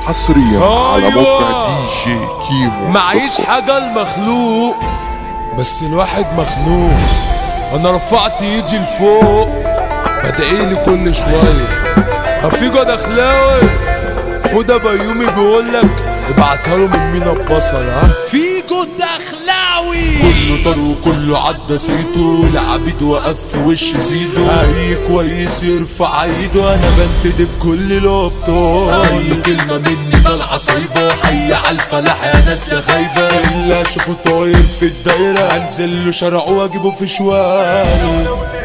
حصريا على أيوة. موقع دي جي كيمو معيش حاجة المخلوق بس الواحد مخنوق انا رفعت ايدي لفوق بدعيلي كل شوية افيجو دخلاوي حودة بيومي بيقولك ابعتها له من مينا البصل ها فيجو الدخلاوي كله طار وكله عدى سيته العبيد وقف في وش زيده اي كويس يرفع ايده انا بنتدب كل الابطال اي كلمه مني طالعه صايبه حي على الفلاح يا ناس يا خايبه الا اشوفه طاير في الدايره انزل له شرع واجيبه في شوال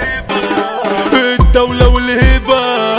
الدولة والهبة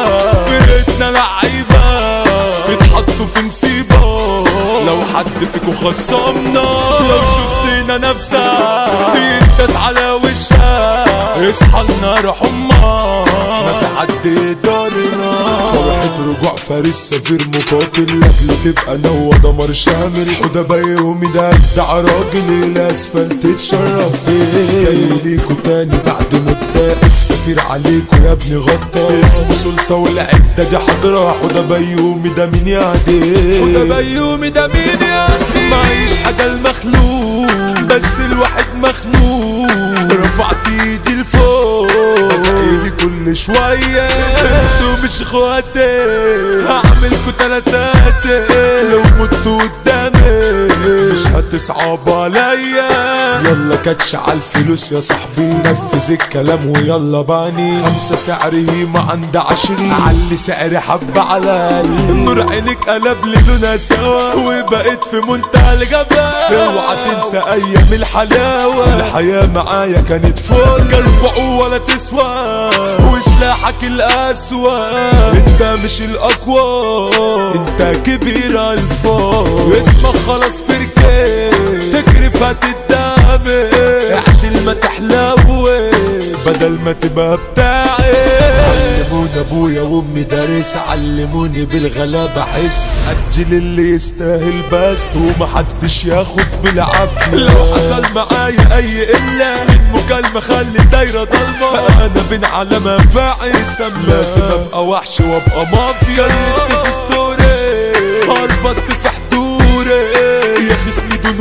فرقتنا لعيبة اتحطوا في نصيبة لو حد فيكم خصمنا لو شفتنا نفسها يداس على وشها اصحى النار حمى ما في حد يقدرنا فرحة رجوع فارس سفير مقاتل لاجل تبقى نوى دمر شامل حدا بيومي ده ابدع راجل الاسفل تتشرف بيه جاي ليكوا تاني بعد مدة السفير عليكوا يا ابني غطى اسمه سلطة والعدة دي حضرة حدا بيومي ده مين يعدي حدا بيومي ده مين يعدي معيش حاجة المخلوق بس الواحد مخنوق رفعت ايدي لفوق بدعيلي كل شوية انتوا مش اخواتي هعملكوا تلاتاتي لو متوا قدامي مش هتصعب عليا يلا كاتش على الفلوس يا صاحبي نفذ الكلام ويلا باني خمسة سعري ما عند عشرين علي سعري حبة على النور عينك قلب لي لونها سوا وبقيت في منتهى الجبل اوعى تنسى ايام الحلاوة الحياة معايا كانت فوق قلب ولا تسوى وسلاحك الاسوأ انت مش الاقوى انت كبير الفوق اسمك خلاص فركة تكرف هتدامي اعدل ما تحلوي بدل ما تبقى بتاعي علموني ابويا وامي دارس علموني بالغلابة احس اجل اللي يستاهل بس ومحدش ياخد بالعافية لو حصل معايا اي قلة من مكالمة خلي دايرة ضلمة انا بين علامة فاعي لازم ابقى وحش وابقى مافيا قلت في ستوري هرفست في حضوري يا خصمي دون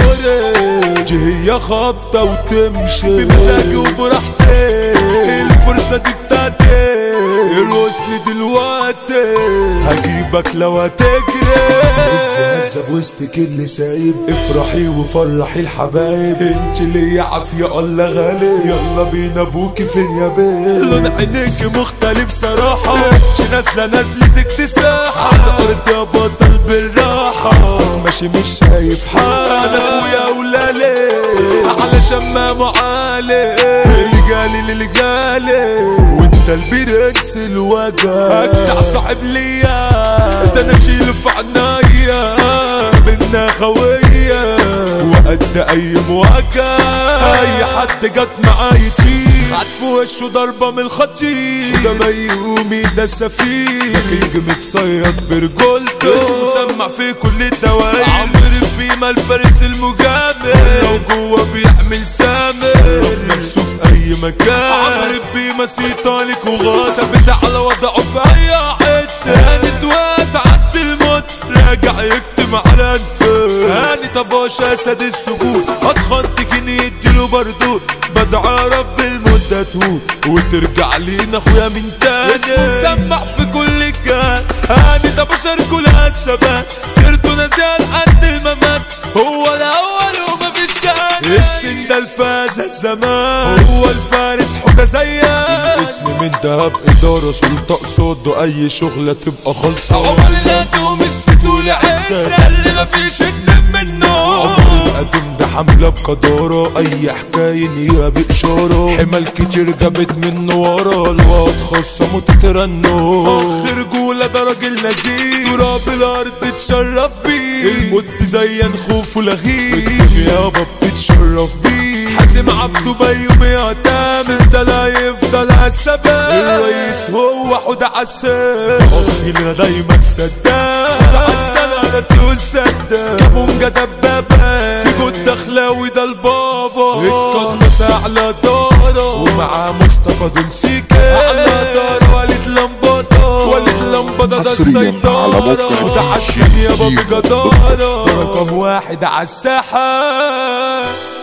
وري جي هي خبطة وتمشي بمزاجي وبراحتي الفرصة دي بتاعتي الوصل دلوقتي هجيبك لو هتجري هزة بوسطك اللي سايب افرحي وفرحي الحبايب انت ليا عافية الله غالي يلا بينا ابوكي فين يا بيه لون عينيك مختلف صراحة انت نازلة نازلة اكتساح على الارض يا بطل بالراحة ماشي مش شايف حالي انا اخويا ولالي على شمام وعالي الجالي للجالي وانت البرنس الوجع اجدع صاحب ليا ده انا اشيل في عنايا منا خوية وقد اي مواجهة اي حد جت معايا تيجي خد في وشه ضربة من الخطيب ده ميومي ده سفيه كينج متصيد برجولته اسمه سمع في كل الدوائر عمرو بيما الفارس المجامل لو جوه بيعمل سامر شرف نفسه في اي مكان عمرو بيما سيطانك وغاص ثابت على وضعه في اي حته هانت وقت عد الموت راجع يكتم على انفاس هاني طباشا اسد السجود اضخن تجيني يديله بردود بدعى رب المدة تهون وترجع لينا اخويا من تاني اسمه مسمع في كل الجهات هاني طباشا رجولها الثبات سيرته نزال عند الممات هو الاول ومفيش تاني السن ده الفاز الزمان هو الفارس حوده زيك اسم من دهب اداره سلطه قصاده اي شغله تبقى خالصه عمرنا دوم السدول عدة اللي مفيش اتنين منه عمر القديم ده حمله بقداره اي حكايه نيها باشاره حمل كتير جابت منه ورا الوقت خصموا تترنوا اخ رجوله ده راجل نزيه تراب الارض تشرف بيه الموت زين خوف ولغيه يابا بتتشرف بيه حازم عبده بيومي يعتمد ده لا يفضل عالثبات الرئيس هو حوده عسام اخي لنا دايما سداد حوده عسام انا تقول سداد كابونجا دبابة في جود دخلاوي ده البابا القناص اعلى دارة ومعاه مصطفى دول سيكا اعلى دارة وليد لمباطة وليد لمباطة بابا ده حصرياً على السيطرة موقع ده حسن يا بابا جدارة ده رقم واحد عالساحة